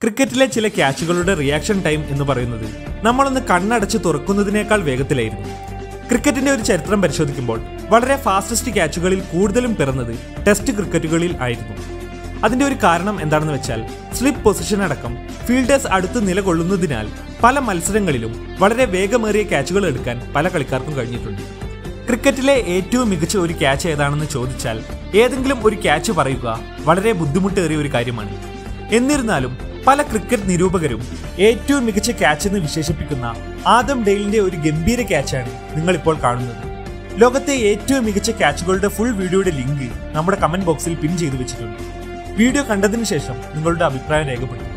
ക്രിക്കറ്റിലെ ചില ക്യാച്ചുകളുടെ reaction time എന്ന് പറയുന്നത് നമ്മളൊന്ന് കണ്ണടച്ച് തുറക്കുന്നതിനേക്കാൾ വേഗത്തിലായിരുന്നു ക്രിക്കറ്റിന്റെ ഒരു ചരിത്രം പരിശോധിക്കുമ്പോൾ വളരെ ഫാസ്റ്റസ്റ്റ് ക്യാച്ചുകളിൽ കൂടുതലും പിറന്നത് ടെസ്റ്റ് ക്രിക്കറ്റുകളിൽ ആയിരുന്നു അതിന്റെ ഒരു കാരണം എന്താണെന്ന് വെച്ചാൽ സ്ലിപ്പ് പൊസിഷൻ അടക്കം ഫീൽഡേഴ്സ് അടുത്ത് നിലകൊള്ളുന്നതിനാൽ പല മത്സരങ്ങളിലും വളരെ വേഗമേറിയ ക്യാച്ചുകൾ എടുക്കാൻ പല കളിക്കാർക്കും കഴിഞ്ഞിട്ടുണ്ട് ക്രിക്കറ്റിലെ ഏറ്റവും മികച്ച ഒരു ക്യാച്ച് ഏതാണെന്ന് ചോദിച്ചാൽ ഏതെങ്കിലും ഒരു ക്യാച്ച് പറയുക വളരെ ബുദ്ധിമുട്ടേറിയ ഒരു കാര്യമാണ് എന്നിരുന്നാലും പല ക്രിക്കറ്റ് നിരൂപകരും ഏറ്റവും മികച്ച ക്യാച്ച് എന്ന് വിശേഷിപ്പിക്കുന്ന ആദം ഡെയിലിന്റെ ഒരു ഗംഭീര ക്യാച്ചാണ് നിങ്ങൾ ഇപ്പോൾ കാണുന്നത് ലോകത്തെ ഏറ്റവും മികച്ച ക്യാച്ചുകളുടെ ഫുൾ വീഡിയോയുടെ ലിങ്ക് നമ്മുടെ കമന്റ് ബോക്സിൽ പിൻ ചെയ്തു വെച്ചിട്ടുണ്ട് വീഡിയോ കണ്ടതിന് ശേഷം നിങ്ങളുടെ അഭിപ്രായം രേഖപ്പെടുത്തുക